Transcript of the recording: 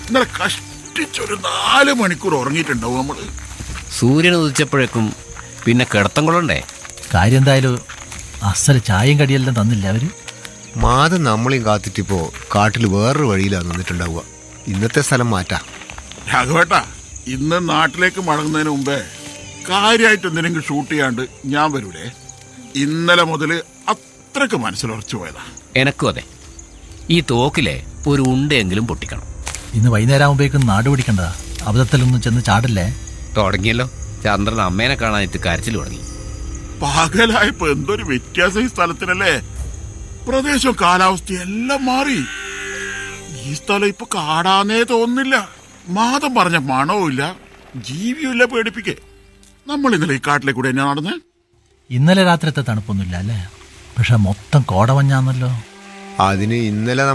ഇന്നലെ കഷ്ടിച്ചൊരു നാല് മണിക്കൂർ ഉറങ്ങിയിട്ടുണ്ടാവും നമ്മള് സൂര്യൻ ഉദിച്ചപ്പോഴേക്കും പിന്നെ കിടത്തം കൊള്ളണ്ടേ കാര്യം എന്തായാലും അസല് ചായയും കടിയെല്ലാം തന്നില്ല അവര് മാതം നമ്മളെയും കാത്തിട്ടിപ്പോ കാട്ടിൽ വേറൊരു വഴിയിലാണ് നിന്നിട്ടുണ്ടാവുക ഇന്നത്തെ സ്ഥലം മാറ്റാം രാഘവേട്ടാ ഇന്ന് നാട്ടിലേക്ക് മടങ്ങുന്നതിന് മുമ്പേ കാര്യമായിട്ട് എന്തെങ്കിലും ഷൂട്ട് ചെയ്യാണ്ട് ഞാൻ വരൂലേ ഇന്നലെ മുതൽ അത്രക്ക് മനസ്സിലുറച്ചു പോയതാ എനക്കും അതെ ഈ തോക്കിലെ ഒരു ഉണ്ടയെങ്കിലും പൊട്ടിക്കണം ഇന്ന് വൈകുന്നേരം ആകുമ്പോഴേക്കും നാട് പിടിക്കണ്ടതാ അബദ്ധത്തിലൊന്നും ചെന്ന് ചാടില്ലേ തുടങ്ങിയല്ലോ ചന്ദ്രൻ അമ്മേനെ കാണാനായിട്ട് കരച്ചിൽ തുടങ്ങി പകലായപ്പോ എന്തൊരു വ്യത്യാസം ഈ സ്ഥലത്തിനല്ലേ പ്രദേശവും കാലാവസ്ഥയും എല്ലാം മാറി ഈ സ്ഥലം ഇപ്പൊ കാടാന്നേ തോന്നുന്നില്ല മാതം പറഞ്ഞ മണവും ഇല്ല ജീവിയും ഇല്ല പേടിപ്പിക്കേ നമ്മൾ ഇന്നലെ ഈ കാട്ടിലെ കൂടെ ഞാൻ നടന്ന് ഇന്നലെ രാത്രിത്തെ തണുപ്പൊന്നുമില്ല അല്ലേ പക്ഷെ മൊത്തം കോടമഞ്ഞാന്നല്ലോ അതിന് ഇന്നലെ